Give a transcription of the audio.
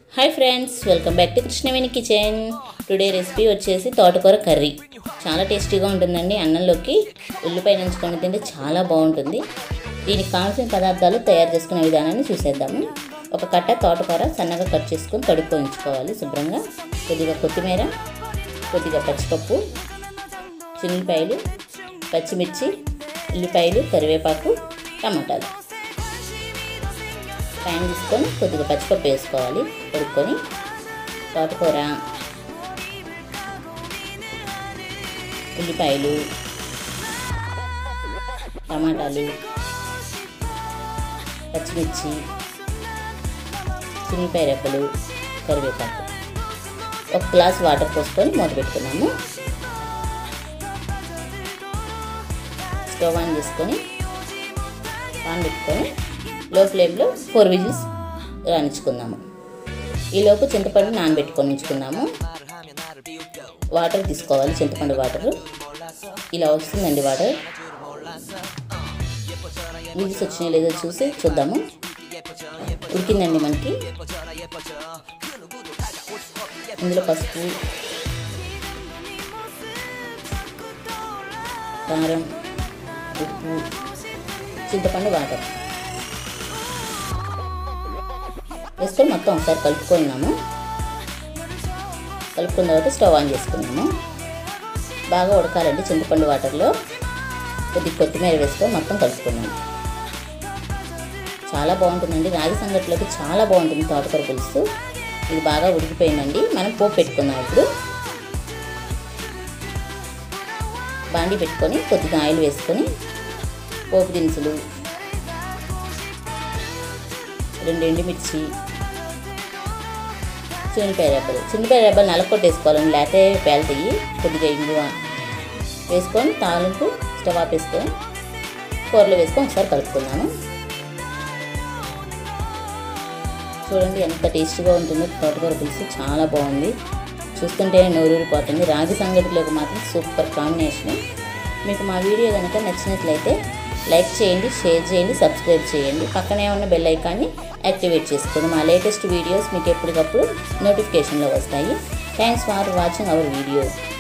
hi friends welcome back to Krishnaveni kitchen today recipe వచ్చేసి తోటకూర curry చాలా టేస్టీగా ఉంటుందండి అన్నంలోకి ఉల్లిపాయ నంచుకొని తింటే చాలా బాగుంటుంది దీనికి కావాల్సిన పదార్థాలు తయారు చేసుకునే విధానాన్ని చూసేద్దాము ఒక కట్ట తోటకూర సన్నగా కట్ చేసుకొని కడుక్కొని ఉంచుకోవాలి శుభ్రంగా కొద్దిగా కొత్తిమీర కొద్దిగా పచ్చిపప్పు చిల్లిపాయలు పచ్చిమిర్చి ఉల్లిపాయలు కరివేపాకు టమాటాలు ప్యాన్ తీసుకొని కొద్దిగా పచ్చిపప్పు వేసుకోవాలి కడుక్కొని తోటకూర ఉల్లిపాయలు టమాటాలు పచ్చిమిర్చి చిన్నిపాయ రెప్పలు కరివేపాకు ఒక గ్లాస్ వాటర్ పోసుకొని మూత పెట్టుకున్నాము స్టవ్ ఆన్ చేసుకొని పాన్ పెట్టుకొని లో ఫ్లేమ్లో ఫోర్ విజిల్స్ రాణించుకుందాము ఈలోపు చింతపండు నానబెట్టుకొని ఉంచుకుందాము వాటర్ తీసుకోవాలి చింతపండు వాటర్ ఇలా వస్తుందండి వాటర్ విజిల్స్ వచ్చినాయి లేదో చూసి చూద్దాము ఉడికిందండి మనకి ఇందులో పసుపు కారం ఉప్పు చింతపండు వాటర్ వేసుకొని మొత్తం ఒకసారి కలుపుకున్నాము కలుపుకున్న తర్వాత స్టవ్ ఆన్ చేసుకున్నాము బాగా ఉడకాలండి చింతపండు వాటర్లో కొద్ది కొత్తిమీర వేసుకొని మొత్తం కలుపుకున్నాము చాలా బాగుంటుందండి రాగి సంగట్లోకి చాలా బాగుంటుంది తోటకూర పులుసు ఇది బాగా ఉడికిపోయిందండి మనం పోపు పెట్టుకుందాం ఇప్పుడు బాండి పెట్టుకొని కొద్దిగా ఆయిల్ వేసుకొని పోపు దినుసులు రెండు ఎండుమిర్చి చిన్నపాయ రెబ్బలు చిన్నపాయ రెబ్బలు నలకొట్టేసుకోవాలండి లేకపోతే పేలుతాయి కొద్దిగా ఇంగువ వేసుకొని తాలింపు స్టవ్ ఆపేసుకొని కూరలో వేసుకొని ఒకసారి కలుపుకున్నాను చూడండి ఎంత టేస్టీగా ఉంటుందో తోటకూర పులుసు చాలా బాగుంది చూస్తుంటేనే నోరూరిపోతుంది రాగి సంగటిలోకి మాత్రం సూపర్ కాంబినేషన్ మీకు మా వీడియో కనుక నచ్చినట్లయితే లైక్ చేయండి షేర్ చేయండి సబ్స్క్రైబ్ చేయండి పక్కనే ఉన్న బెల్ ఐకాన్ని యాక్టివేట్ చేసుకోండి మా లేటెస్ట్ వీడియోస్ మీకు ఎప్పటికప్పుడు నోటిఫికేషన్లో వస్తాయి thanks for watching our video